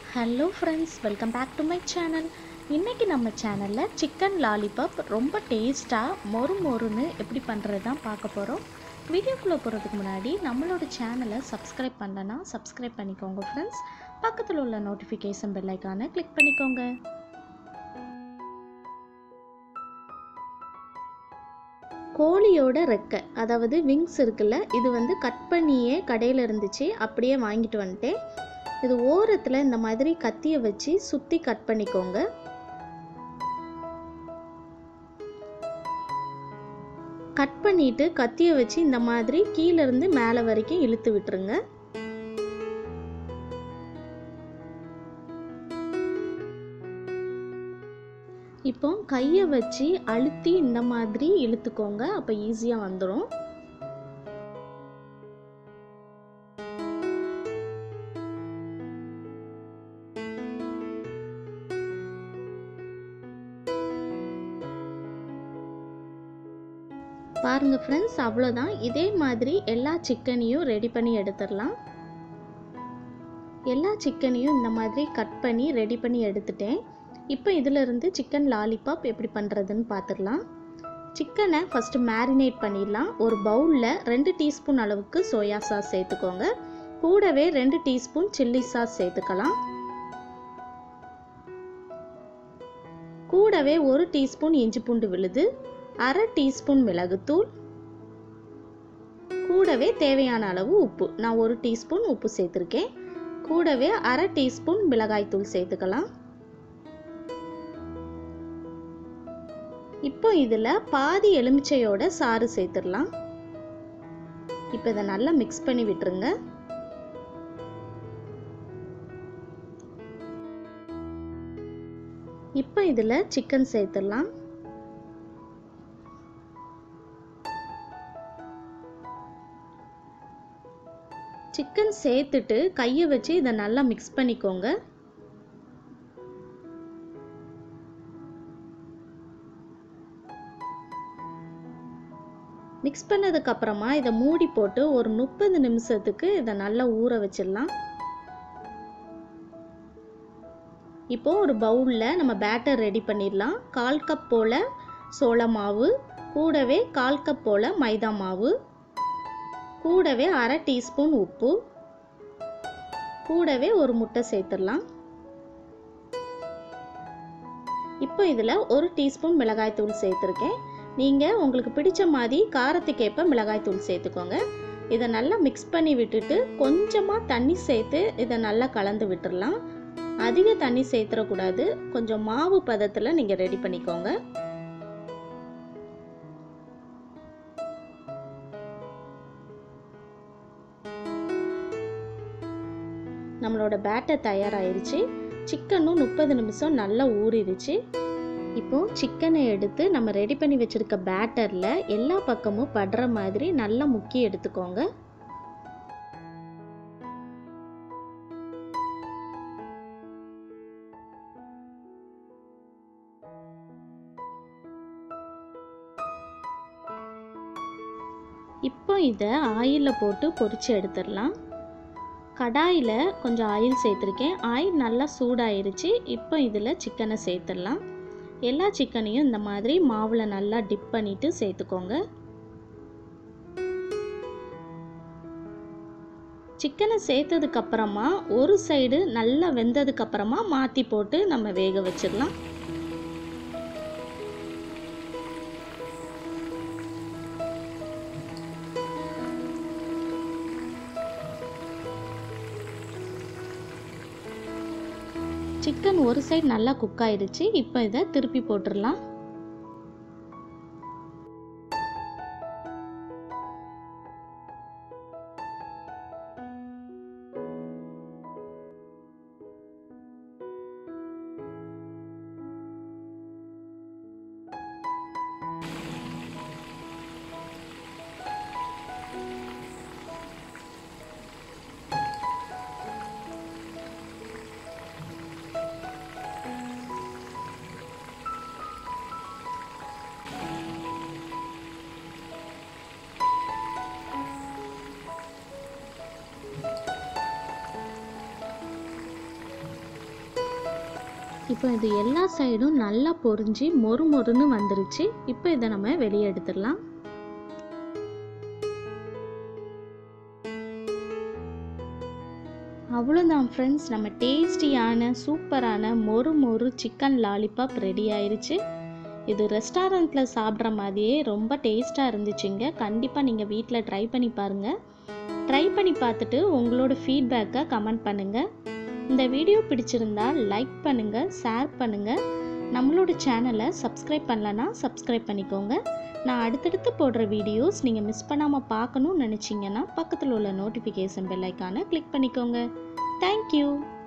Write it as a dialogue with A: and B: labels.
A: hello friends welcome back to my channel இன்றைக்கி நம்ம சேனலில் சிக்கன் லாலிபாப் ரொம்ப டேஸ்ட்டாக மொறு மொறுன்னு எப்படி பண்ணுறது தான் பார்க்க போகிறோம் வீடியோக்குள்ளே போகிறதுக்கு முன்னாடி நம்மளோட சேனலை சப்ஸ்கிரைப் பண்ணலன்னா சப்ஸ்கிரைப் பண்ணிக்கோங்க ஃப்ரெண்ட்ஸ் பக்கத்தில் உள்ள நோட்டிஃபிகேஷன் பெல் ஐக்கானை கிளிக் பண்ணிக்கோங்க கோழியோட ரெக்கை அதாவது விங்ஸ் இருக்குல்ல இது வந்து கட் பண்ணியே கடையில் இருந்துச்சு அப்படியே வாங்கிட்டு வந்துட்டேன் இது ஓரத்தில் இந்த மாதிரி கத்தியை வச்சு சுற்றி கட் பண்ணிக்கோங்க கட் பண்ணிட்டு கத்தியை வச்சு இந்த மாதிரி கீழேருந்து மேலே வரைக்கும் இழுத்து விட்டுருங்க இப்போ கையை வச்சு அழுத்தி இந்த மாதிரி இழுத்துக்கோங்க அப்போ ஈஸியாக வந்துடும் பாருங்க ஃப்ரெண்ட்ஸ் அவ்வளோதான் இதே மாதிரி எல்லா சிக்கனையும் ரெடி பண்ணி எடுத்துடலாம் எல்லா சிக்கனையும் இந்த மாதிரி கட் பண்ணி ரெடி பண்ணி எடுத்துட்டேன் இப்போ இதிலிருந்து சிக்கன் லாலிபாப் எப்படி பண்ணுறதுன்னு பார்த்துடலாம் சிக்கனை ஃபஸ்ட்டு மேரினேட் பண்ணிடலாம் ஒரு பவுலில் ரெண்டு டீஸ்பூன் அளவுக்கு சோயா சாஸ் சேர்த்துக்கோங்க கூடவே ரெண்டு டீஸ்பூன் சில்லி சாஸ் சேர்த்துக்கலாம் கூடவே ஒரு டீஸ்பூன் இஞ்சி பூண்டு விழுது அரை டீஸ்பூன் மிளகுத்தூள் கூடவே தேவையான அளவு உப்பு நான் ஒரு டீஸ்பூன் உப்பு சேர்த்துருக்கேன் கூடவே அரை டீஸ்பூன் மிளகாய்த்தூள் சேர்த்துக்கலாம் இப்போ இதில் பாதி எலுமிச்சையோட சாறு சேர்த்துடலாம் இப்போ இதை நல்லா மிக்ஸ் பண்ணி விட்டுருங்க இப்போ இதில் சிக்கன் சேர்த்துடலாம் சிக்கன் சேர்த்துட்டு கையை வச்சு இதை நல்லா மிக்ஸ் பண்ணிக்கோங்க மிக்ஸ் பண்ணதுக்கப்புறமா இதை மூடி போட்டு ஒரு முப்பது நிமிஷத்துக்கு இதை நல்லா ஊற வச்சிடலாம் இப்போ ஒரு பவுலில் நம்ம பேட்டர் ரெடி பண்ணிடலாம் கால் கப் போல் சோள மாவு கூடவே கால் கப் போல் மைதா மாவு கூடவே அரை டீஸ்பூன் உப்பு கூடவே ஒரு முட்டை சேர்த்துடலாம் இப்போ இதில் ஒரு டீஸ்பூன் மிளகாய்த்தூள் சேர்த்துருக்கேன் நீங்கள் உங்களுக்கு பிடிச்ச மாதிரி காரத்துக்கேற்ப மிளகாய்த்தூள் சேர்த்துக்கோங்க இதை நல்லா மிக்ஸ் பண்ணி விட்டுட்டு கொஞ்சமாக தண்ணி சேர்த்து இதை நல்லா கலந்து விட்டுடலாம் அதிக தண்ணி சேர்த்துடக்கூடாது கொஞ்சம் மாவு பதத்தில் நீங்கள் ரெடி பண்ணிக்கோங்க நம்மளோட பேட்டர் தயாராகிருச்சு சிக்கனும் முப்பது நிமிஷம் நல்லா ஊறிடுச்சு இப்போ சிக்கனை எடுத்து நம்ம ரெடி பண்ணி வச்சுருக்க பேட்டரில் எல்லா பக்கமும் படுற மாதிரி நல்லா முக்கி எடுத்துக்கோங்க இப்போ இதை ஆயிலில் போட்டு பொரித்து எடுத்துடலாம் கடாயில் கொஞ்சம் ஆயில் சேர்த்துருக்கேன் ஆயில் நல்லா சூடாயிருச்சு இப்போ இதில் சிக்கனை சேர்த்துடலாம் எல்லா சிக்கனையும் இந்த மாதிரி மாவில் நல்லா டிப் பண்ணிவிட்டு சேர்த்துக்கோங்க சிக்கனை சேர்த்ததுக்கப்புறமா ஒரு சைடு நல்லா வெந்ததுக்கப்புறமா மாற்றி போட்டு நம்ம வேக வச்சிடலாம் சிக்கன் ஒரு சைடு நல்லா குக் ஆயிடுச்சு இப்போ இதை திருப்பி போட்டுடலாம் இப்போ இது எல்லா சைடும் நல்லா பொரிஞ்சு மொறு மொறுன்னு வந்துருச்சு இப்போ இதை நம்ம வெளியே எடுத்துடலாம் அவ்வளோதான் ஃப்ரெண்ட்ஸ் நம்ம டேஸ்டியான சூப்பரான மொறு மொறு சிக்கன் லாலிபாப் ரெடி ஆயிருச்சு இது ரெஸ்டாரண்ட்டில் சாப்பிட்ற மாதிரியே ரொம்ப டேஸ்ட்டாக இருந்துச்சுங்க கண்டிப்பாக நீங்கள் வீட்டில் ட்ரை பண்ணி பாருங்கள் ட்ரை பண்ணி பார்த்துட்டு உங்களோட ஃபீட்பேக்கை கமெண்ட் பண்ணுங்கள் இந்த வீடியோ பிடிச்சிருந்தா லைக் பண்ணுங்கள் ஷேர் பண்ணுங்கள் நம்மளோட சேனலை சப்ஸ்கிரைப் பண்ணலன்னா சப்ஸ்கிரைப் பண்ணிக்கோங்க நான் அடுத்தடுத்து போடுற வீடியோஸ் நீங்கள் மிஸ் பண்ணாமல் பார்க்கணும்னு நினச்சிங்கன்னா பக்கத்தில் உள்ள நோட்டிஃபிகேஷன் பெல் ஐக்கானை கிளிக் பண்ணிக்கோங்க தேங்க்யூ